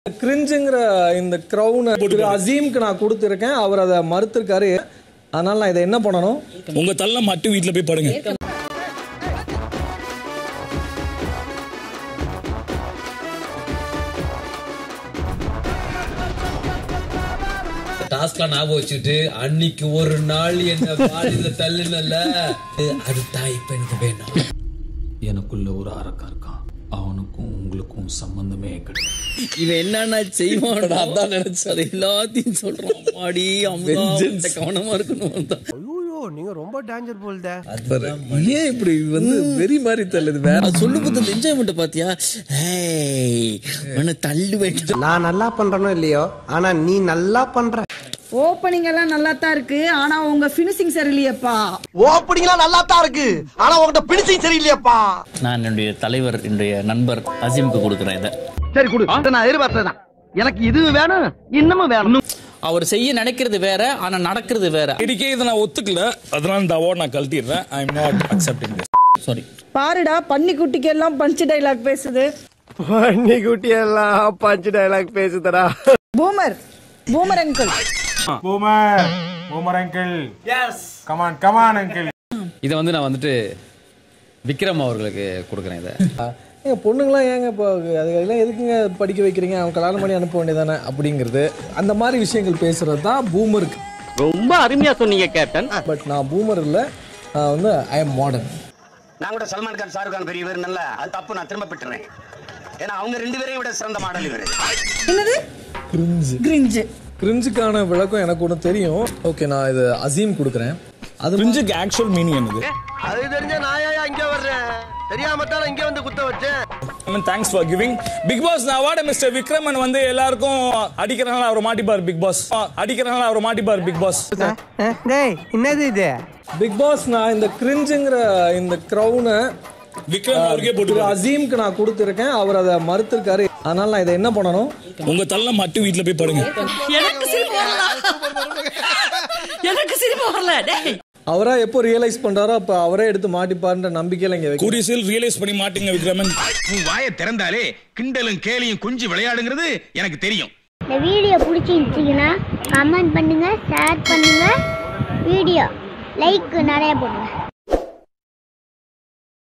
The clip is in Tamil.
கிரிஞ்சுங்கிற இந்த க்ரௌனை திரு அசீம்க்கு நான் கொடுத்துருக்கேன் அவர் அதை மறுத்திருக்காரு அதனால நான் இதை என்ன பண்ணணும் உங்க தள்ள மட்டும் வீட்டுல போய் படுங்க டாஸ்கா ஞாபகம் வச்சுட்டு அன்னைக்கு ஒரு நாள் என்ன பாலில தள்ளுனல அதுதான் இப்ப எனக்கு வேணும் எனக்குள்ள ஒரு அரக்கன் இருக்கான் அவனுக்கும் உங்களுக்கும் சம்பந்தமே கிடையாது இவன் என்னன்னா செய்வான் அதான் நினைச்சேன் அது எல்லாத்தையும் சொல்றான் அம்மாடி அம்மா உன்கிட்ட கவனமா இருக்கணும் தான். ஐயோ நீங்க ரொம்ப டேஞ்சர் போல்தே ஏன் இப்படி வந்து வெறி மாதிரி தள்ளுது வேற அது சொல்லு போது அந்த என்ஜாய்மெண்ட் பாத்தியா ஏய் உன்னை தள்ளு வேண்டாம் நான் நல்லா பண்றனோ இல்லையோ ஆனா நீ நல்லா பண்ற ஓப்பனிங் எல்லாம் நல்லா தான் இருக்கு ஆனா உங்க ஃபினிஷிங் சரியில்லையேப்பா ஓப்பனிங்லாம் நல்லா தான் இருக்கு ஆனா உங்ககிட்ட பிடிச்சிங் சரியில்லையாப்பா நான் என்னுடைய தலைவர் என்னுடைய நண்பர் அசீமுக்கு கொடுக்குறேன் இதை சரி கொடு நான் எதிர்பார்த்ததான் எனக்கு இது வேணும் இன்னமும் வேணும் அவர் செய்ய நினைக்கிறது வேற ஆனா நடக்கிறது வேற இதுக்கே இதை நான் ஒத்துக்கல அதனால இந்த அவார்ட் நான் கழட்டிடுறேன் I am not accepting this sorry பாருடா பன்னி குட்டிக்கு எல்லாம் பஞ்சு டைலாக் பேசுது பண்ணி குட்டி எல்லாம் பஞ்சு டைலாக் பேசுதடா boomer boomer uncle boomer boomer uncle yes come on come on uncle இதை வந்து நான் வந்துட்டு விக்ரம் அவர்களுக்கு கொடுக்குறேன் இதை ஏங்க பொண்ணுங்களாம் ஏங்க இப்போ அதுக்கெல்லாம் எதுக்குங்க படிக்க வைக்கிறீங்க அவங்க கல்யாணம் பண்ணி அனுப்ப வேண்டியதானே அப்படிங்கிறது அந்த மாதிரி விஷயங்கள் பேசுறது தான் பூமருக்கு ரொம்ப அருமையா சொன்னீங்க கேப்டன் பட் நான் பூமர் இல்லை நான் வந்து ஐ எம் மாடர்ன் நான் கூட சல்மான் கான் ஷாருக் கான் பெரிய இவர் நல்ல அது தப்பு நான் திரும்ப பெற்றுறேன் ஏன்னா அவங்க ரெண்டு பேரையும் விட சிறந்த மாடல் இவர் என்னது கிரிஞ்சு கிரிஞ்சு கிரிஞ்சுக்கான விளக்கம் எனக்கு ஒன்று தெரியும் ஓகே நான் இது அசீம் கொடுக்குறேன் அது பிரிஞ்சுக்கு ஆக்சுவல் மீனிங் என்னது அது தெரிஞ்ச நாயா இங்க வர்றேன் தெரியாம தான் இங்க வந்து குத்த வச்சேன் thanks for giving Bigg Boss award mister Vikraman வந்து எல்லாருக்கும் அடிக்கிறனால அவர் மாட்டிப்பார் பிக் பாஸ் அடிக்கிறனால அவர் மாட்டிப்பார் பிக் பாஸ் டேய் என்னது இது பிக் பாஸ் நான் இந்த கிரிஞ்சுங்கிற இந்த க்ரௌனை விக்ரம் அவருக்கே திரு போட்டு அசீம்க்கு நான் கொடுத்துருக்கேன் அவர் அதை மறுத்திருக்காரு அதனால நான் இதை என்ன பண்ணணும் உங்க தள்ள மட்டும் வீட்டுல போய் படுங்க எனக்கு சிரிப்பு வரல எனக்கு சிரிப்பு வரல டேய் அவரா எப்போ ரியலைஸ் பண்றாரோ அப்ப அவரே எடுத்து மாட்டிப்பாருன்ற நம்பிக்கையில இங்க வைக்கிறேன். கூடிய சீல் ரியலைஸ் பண்ணி மாட்டீங்க விக்ரமன் உன் வாயை திறந்தாலே கிண்டலும் கேலியும் குஞ்சு விளையாடுங்கிறது எனக்கு தெரியும் இந்த வீடியோ பிடிச்சிருந்துச்சிங்கன்னா கமெண்ட் பண்ணுங்க ஷேர் பண்ணுங்க வீடியோ லைக் நிறைய போடுங்க